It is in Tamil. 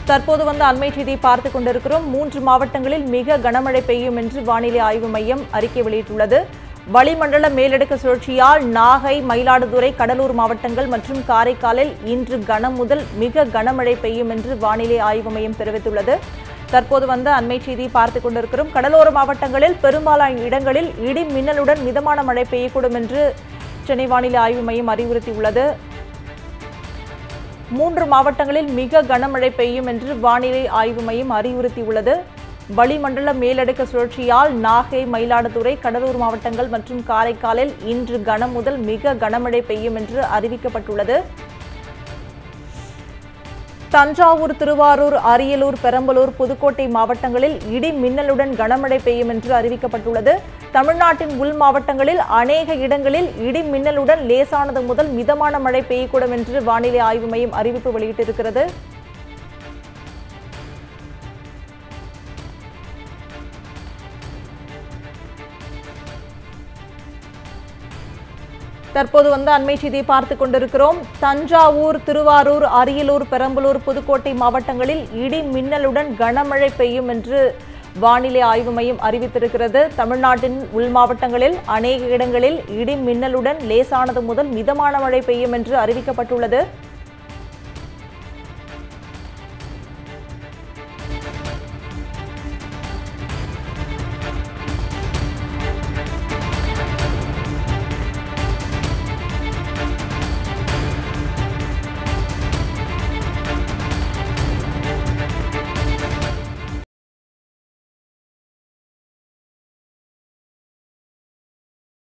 தற்போது வந்து அண்மை செய்தியை பார்த்துக் கொண்டிருக்கிறோம் மூன்று மாவட்டங்களில் மிக கனமழை பெய்யும் என்று வானிலை ஆய்வு மையம் அறிக்கை வெளியிட்டுள்ளது வளிமண்டல மேலடுக்கு சுழற்சியால் நாகை மயிலாடுதுறை கடலூர் மாவட்டங்கள் மற்றும் காரைக்காலில் இன்று கனம் முதல் மிக கனமழை பெய்யும் என்று வானிலை ஆய்வு மையம் தெரிவித்துள்ளது தற்போது வந்து அண்மை செய்தியை பார்த்துக் கொண்டிருக்கிறோம் கடலோர மாவட்டங்களில் பெரும்பாலான இடங்களில் இடி மின்னலுடன் மிதமான மழை பெய்யக்கூடும் என்று சென்னை வானிலை ஆய்வு மையம் அறிவுறுத்தியுள்ளது மூன்று மாவட்டங்களில் மிக கனமழை பெய்யும் என்று வானிலை ஆய்வு மையம் அறிவுறுத்தியுள்ளது வளிமண்டல மேலடுக்கு சுழற்சியால் நாகை மயிலாடுதுறை கடலூர் மாவட்டங்கள் மற்றும் காரைக்காலில் இன்று கனம் முதல் மிக கனமழை பெய்யும் என்று அறிவிக்கப்பட்டுள்ளது தஞ்சாவூர் திருவாரூர் அரியலூர் பெரம்பலூர் புதுக்கோட்டை மாவட்டங்களில் இடி மின்னலுடன் கனமழை பெய்யும் என்று அறிவிக்கப்பட்டுள்ளது தமிழ்நாட்டின் உள் மாவட்டங்களில் அநேக இடங்களில் இடி மின்னலுடன் லேசானது முதல் மிதமான மழை பெய்யக்கூடும் என்று வானிலை ஆய்வு மையம் அறிவிப்பு வெளியிட்டிருக்கிறது தற்போது வந்து அண்மை செய்தியை பார்த்துக் கொண்டிருக்கிறோம் தஞ்சாவூர் திருவாரூர் அரியலூர் பெரம்பலூர் புதுக்கோட்டை மாவட்டங்களில் இடி மின்னலுடன் கனமழை பெய்யும் என்று வானிலை ஆய்வு மையம் அறிவித்திருக்கிறது தமிழ்நாட்டின் உள் மாவட்டங்களில் அநேக இடங்களில் இடி மின்னலுடன் லேசானது முதல் மிதமான மழை பெய்யும் என்று அறிவிக்கப்பட்டுள்ளது